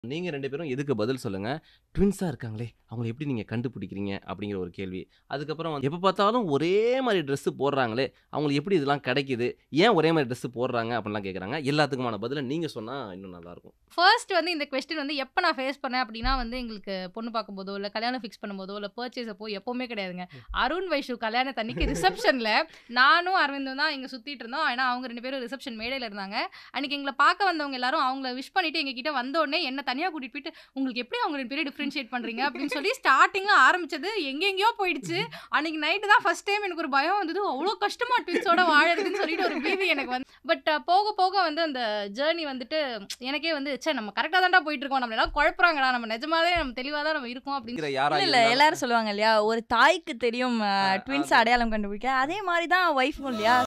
நீங்க 2 பேரும் எதுக்கு பதில் சொல்லுங்க. ட்வின்ஸா இருக்காங்களே, அவங்கள எப்படி நீங்க கண்டுபிடிக்கிறீங்க? அப்படிங்கிற ஒரு கேள்வி. அதுக்கப்புறம் வந்து எப்ப பார்த்தாலும் ஒரே மாரி ட்ரெஸ் போடுறாங்களே, அவங்களுக்கு எப்படி இதெல்லாம் கிடைக்குது? ஏன் ஒரே மாரி ட்ரெஸ் போடுறாங்க? அப்படின்லாம் கேட்குறாங்க. எல்லாத்துக்குமான பதில நீங்க சொன்னா இன்னும் நல்லாயிருக்கும். ஃபர்ஸ்ட் வந்து இந்த கொஸ்டின் வந்து எப்ப நான் ஃபேஸ் பண்ணேன் அப்படின்னா வந்து எங்களுக்கு பொண்ணு பார்க்கும்போதோ, இல்ல கல்யாணம் ஃபிக்ஸ் பண்ணும்போதோ, இல்ல பர்ச்சேஸ் அப்போ எப்பவுமே கிடையாதுங்க. அருண் வைஷு கல்யாணத்தன்னைக்கு ரிசப்ஷன்ல நானும் அரவிந்தும் தான் இங்க சுத்திட்டு இருந்தோம். ஏன்னா அவங்க 2 பேரும் ரிசப்ஷன் மேடையில இருந்தாங்க. அன்னைக்கு எங்கள பார்க்க வந்தவங்க எல்லாரும் அவங்கள விஷ் பண்ணிட்டு எங்க கிட்ட வந்த உடனே என்ன தனியா கூட்டிட்டு போயிட்டு உங்களுக்கு எப்படி அவங்க 2 பேரையும் டிஃபரன்ஷியேட் பண்றீங்க? அப்படின்னு சொல்லி ஸ்டார்ட்டிங்ல ஆரம்பிச்சது எங்கெங்கேயோ போயிடுச்சு. அன்னைக்கு நைட்டு தான் ஃபர்ஸ்ட் டைம் எனக்கு ஒரு பயம் வந்தது. அவ்வளோ கஷ்டமா ட்வின்ஸோட வாழறதுன்னு சொல்லிட்டு ஒரு பீதி எனக்கு வந்து பட் போக போக வந்து அந்த ஜர்னி வந்துட்டு எனக்கே வந்து ச்சே நம்ம கரெக்ட்டா தான்டா போயிட்டு இருக்கோம். நம்மள எல்லாம் குழப்புறாங்கடா. நம்ம நிஜமாவே நம்ம தெளிவா தான் நம்ம இருக்கோம் அப்படின்னு இருக்கிற யாரா இல்ல, இல்ல. இருந்தாலும் எல்லாரும் சொல்லுவாங்க இல்லையா? ஒரு தாய்க்கு தெரியும் அ ஆ, ட்வின்ஸ் ஆமா. அடையாளம் கண்டுபிடிக்க. அதே மாரி தான் ஒய்ஃபும் இல்லையா?